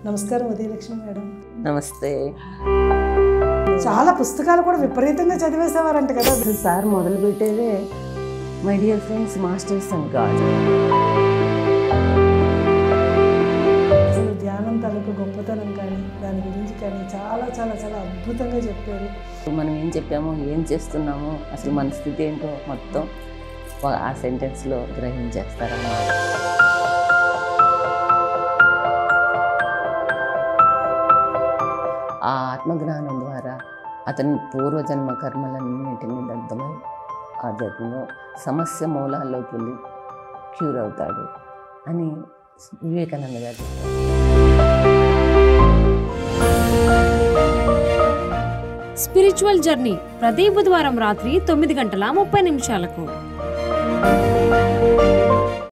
నమస్కారం ఉదయలక్ష్మి మేడం నమస్తే చాలా పుస్తకాలు కూడా విపరీతంగా చదివేసేవారంట కదా సార్ మొదలు పెట్టేదే my dear friends masters and God అసలు ధ్యానం తాలూకు గొప్పతనం కానీ దాని గురించి కానీ చాలా చాలా చాలా అద్భుతంగా చెప్పారు మనం ఏం చెప్పామో ఏం చేస్తున్నామో అసలు మన స్థితి ఏంటో మొత్తం వా- ఆ సెంటెన్స్లో గ్రహించేస్తారన్నమాట ఆ ఆత్మజ్ఞానం ద్వారా అతని పూర్వజన్మ కర్మలన్నింటినీ దగ్ధమై ఆ జన్మలో సమస్య మూలాల్లోకి వెళ్ళి క్యూర్ అవుతాడు అని వివేకానంద గారు చెప్పారు. స్పిరిచువల్ జర్నీ ప్రతి బుధవారం రాత్రి తొమ్మిది గంటల ముప్పై నిమిషాలకు